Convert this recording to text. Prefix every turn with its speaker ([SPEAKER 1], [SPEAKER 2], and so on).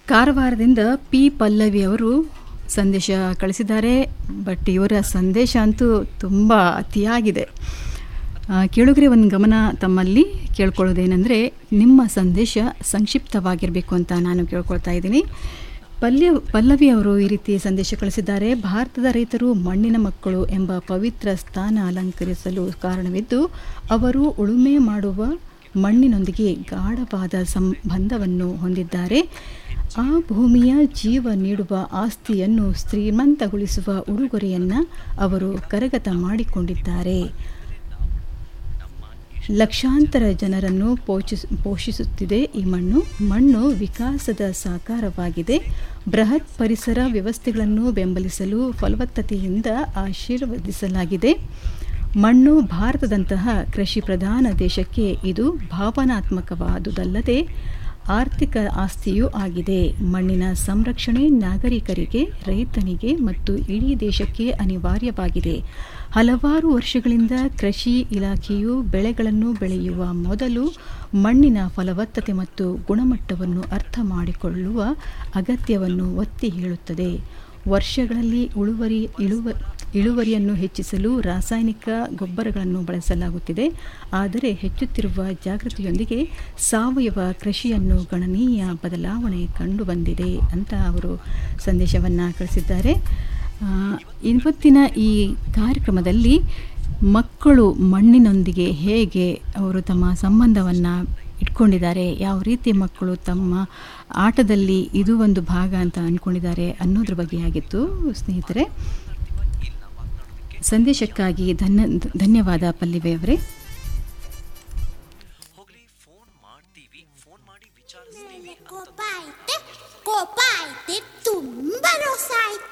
[SPEAKER 1] ಕಾರವಾರದಿಂದ P Pallavi ಅವರು ಸಂದೇಶ ಕಳಿಸಿದ್ದಾರೆ ಬಟ್ ಇವರ ಸಂದೇಶ ಅಂತೂ ತುಂಬ ಅತಿಯಾಗಿದೆ ಆ, ಕೇಳುಗರೆ ಒಂದು ಗಮನ ತಮ್ಮಲ್ಲಿ ಕೇಳ್ಕೊಳ್ಳೋದೇನೆಂದರೆ ನಿಮ್ಮ ಸಂದೇಶ ಸಂಕ್ಷಿಪ್ತವಾಗಿರಬೇಕು ಅಂತ ನಾನು ಕೇಳ್ಕೊಳ್ತಾ ಇದ್ದೀನಿ ಪಲ್ಯ ಪಲ್ಲವಿ ಅವರು ಈ ರೀತಿ ಸಂದೇಶ ಕಳಿಸಿದ್ದಾರೆ ಭಾರತದ ರೈತರು ಮಣ್ಣಿನ ಮಕ್ಕಳು ಎಂಬ ಪವಿತ್ರ ಸ್ಥಾನ ಅಲಂಕರಿಸಲು ಕಾರಣವಿದ್ದು ಅವರು ಉಳುಮೆ ಮಾಡುವ ಮಣ್ಣಿನೊಂದಿಗೆ ಗಾಢವಾದ ಸಂಬಂಧವನ್ನು ಹೊಂದಿದ್ದಾರೆ ಆ ಭೂಮಿಯ ಜೀವ ನೀಡುವ ಆಸ್ತಿಯನ್ನು ಶ್ರೀಮಂತಗೊಳಿಸುವ ಉಡುಗೊರೆಯನ್ನು ಅವರು ಕರಗತ ಮಾಡಿಕೊಂಡಿದ್ದಾರೆ ಲಕ್ಷಾಂತರ ಜನರನ್ನು ಪೋಷಿಸ್ ಪೋಷಿಸುತ್ತಿದೆ ಈ ಮಣ್ಣು ಮಣ್ಣು ವಿಕಾಸದ ಸಾಕಾರವಾಗಿದೆ ಬೃಹತ್ ಪರಿಸರ ವ್ಯವಸ್ಥೆಗಳನ್ನು ಬೆಂಬಲಿಸಲು ಫಲವತ್ತತೆಯಿಂದ ಆಶೀರ್ವದಿಸಲಾಗಿದೆ ಮಣ್ಣು ಭಾರತದಂತಹ ಕೃಷಿ ಪ್ರಧಾನ ದೇಶಕ್ಕೆ ಇದು ಭಾವನಾತ್ಮಕವಾದುದಲ್ಲದೆ ಆರ್ಥಿಕ ಆಸ್ತಿಯೂ ಆಗಿದೆ ಮಣ್ಣಿನ ಸಂರಕ್ಷಣೆ ನಾಗರಿಕರಿಗೆ ರೈತನಿಗೆ ಮತ್ತು ಇಡೀ ದೇಶಕ್ಕೆ ಅನಿವಾರ್ಯವಾಗಿದೆ ಹಲವಾರು ವರ್ಷಗಳಿಂದ ಕೃಷಿ ಇಲಾಖೆಯು ಬೆಳೆಗಳನ್ನು ಬೆಳೆಯುವ ಮೊದಲು ಮಣ್ಣಿನ ಫಲವತ್ತತೆ ಮತ್ತು ಗುಣಮಟ್ಟವನ್ನು ಅರ್ಥ ಮಾಡಿಕೊಳ್ಳುವ ಅಗತ್ಯವನ್ನು ಒತ್ತಿ ಹೇಳುತ್ತದೆ ವರ್ಷಗಳಲ್ಲಿ ಇಳುವರಿ ಇಳುವ ಇಳುವರಿಯನ್ನು ಹೆಚ್ಚಿಸಲು ರಾಸಾಯನಿಕ ಗೊಬ್ಬರಗಳನ್ನು ಬಳಸಲಾಗುತ್ತಿದೆ ಆದರೆ ಹೆಚ್ಚುತ್ತಿರುವ ಜಾಗೃತಿಯೊಂದಿಗೆ ಸಾವಯವ ಕೃಷಿಯನ್ನು ಗಣನೀಯ ಬದಲಾವಣೆ ಕಂಡುಬಂದಿದೆ ಅಂತ ಅವರು ಸಂದೇಶವನ್ನು ಕಳಿಸಿದ್ದಾರೆ ಆ, ಇವತ್ತಿನ ಈ ಕಾರ್ಯಕ್ರಮದಲ್ಲಿ ಮಕ್ಕಳು ಮಣ್ಣಿನೊಂದಿಗೆ ಹೇಗೆ ಅವರು ತಮ್ಮ ಸಂಬಂಧವನ್ನು ಇಟ್ಕೊಂಡಿದ್ದಾರೆ ಯಾವ ರೀತಿ ಮಕ್ಕಳು ತಮ್ಮ ಆಟದಲ್ಲಿ ಇದು ಒಂದು ಭಾಗ ಅಂತ ಅಂದ್ಕೊಂಡಿದ್ದಾರೆ ಅನ್ನೋದ್ರ ಬಗ್ಗೆ ಆಗಿತ್ತು ಸ್ನೇಹಿತರೆ ಸಂದೇಶಕ್ಕಾಗಿ ಧನ್ಯ ಧನ್ಯವಾದ ಪಲ್ಲಿವೆ ಅವರೇ
[SPEAKER 2] ಹೋಗ್ಲಿ ಫೋನ್ ಮಾಡ್ತೀವಿ ಫೋನ್ ಮಾಡಿ ವಿಚಾರಿಸ್ತೀವಿ
[SPEAKER 3] ಕೋಪ ಐತೆ ಕೋಪ